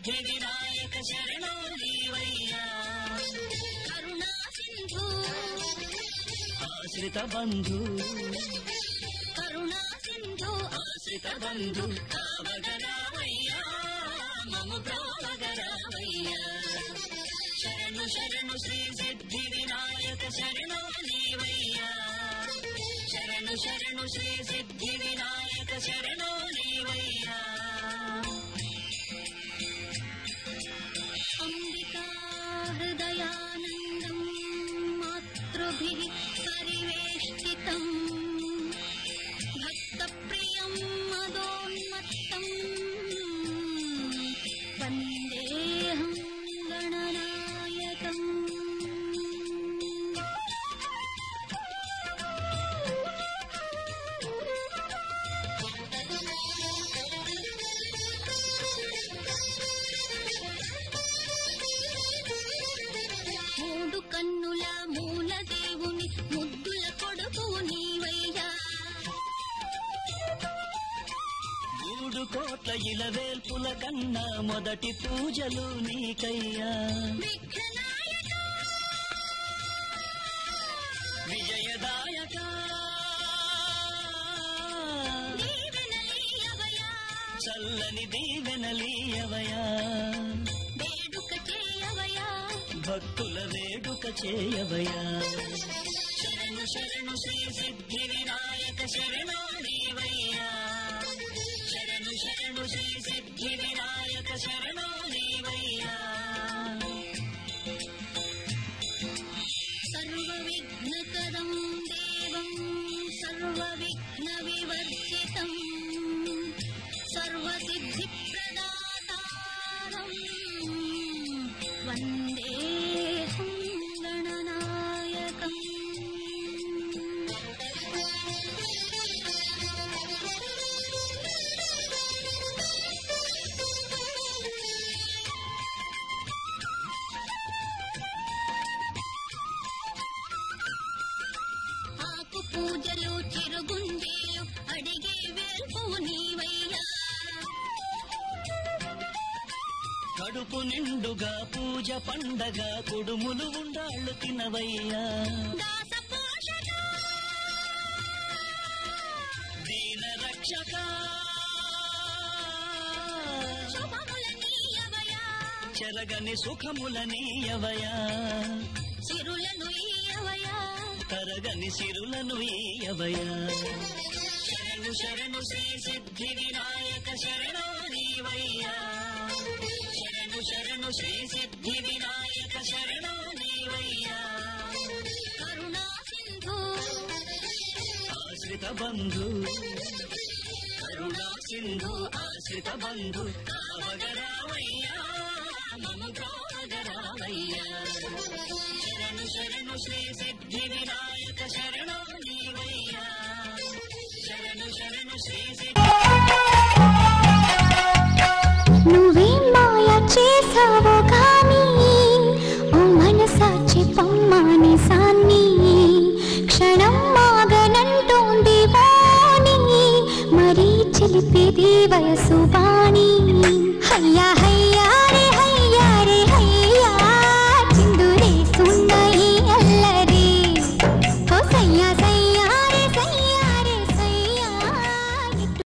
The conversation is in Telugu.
సిద్ధి వినాయక శరణో నీవయ్యా కరుణా సింధు ఆశ్రిత బంధు కరుణా సింధు ఆశ్రిత బంధు కావగరావయ్యా మము ప్రోవగరావయ్యా శరణు శరణు శ్రీ సిద్ధి వినాయక శరణో నీవయ్యా శరణు శరణు శ్రీ సిద్ధి వినాయక శరణో నీవయ్యా అంబికా హృదయానందం మాతృభిः పరివేష్టితం భక్తప్రియం మదోన్మత్తం వందేహం గణనాయకం మూడు కన్నుల మూల దేవుని ముద్దుల కొడుకు నీవయ్యా మూడు కోట్ల ఇలవేల్పుల కన్నా మొదటి పూజలు నీకయ్యా విఘ్ననాయక విజయదాయక దీవెనలీయవయ్యా చల్లని దీవెనలీయవయా వేడుక చేయవయ్యా భక్తుల వేడుక చేయవయా శరణు శరణు శ్రీ సిద్ధి వినాయక శరణో నీవయ్యా శరణు శరణు శ్రీ సిద్ధి వినాయక శరణో నీవయ్యా సర్వ విఘ్నకరం దేవం సర్వ విఘ్న వివర్జితం సర్వ సిద్ధి ప్రదాతారం వందేహం గణనాయకం ఆకు పూజలు చిరుగుండేలు అడిగే వేల్పు నీవయ్యా కడుపు నిండుగా పూజ పండగ కుడుములు ఉండాళ్ళు తినవయ్యా దాస పోషక దీన రక్షక శుభముల నీయవయా చెరగని సుఖముల నీయవయా సిరులను ఈయవయా తరగని సిరులను ఈయవయా శరణు శరణు శ్రీ సిద్ధి వినాయక శరణో నీవయ్యా శరణు శరణు శ్రీ సిద్ధి వినాయక శరణో నీవయ్యా కరుణా సింధు ఆశ్రిత బంధు కరుణా సింధు ఆశ్రిత బంధు కావగరావయ్యా మము కావగరావయ్యా శరణు శరణు శ్రీ సిద్ధి వినాయక శరణో నీవయ్యా శరణు శరణు శ్రీ సిద్ధి నువ్వేం మాయ చేసావో కానీ ఓ మనసాచి పమ్మాని సాన్ని క్షణం మాగనంటోంది వాణి మరీ చిలిపిది వయసు వాణి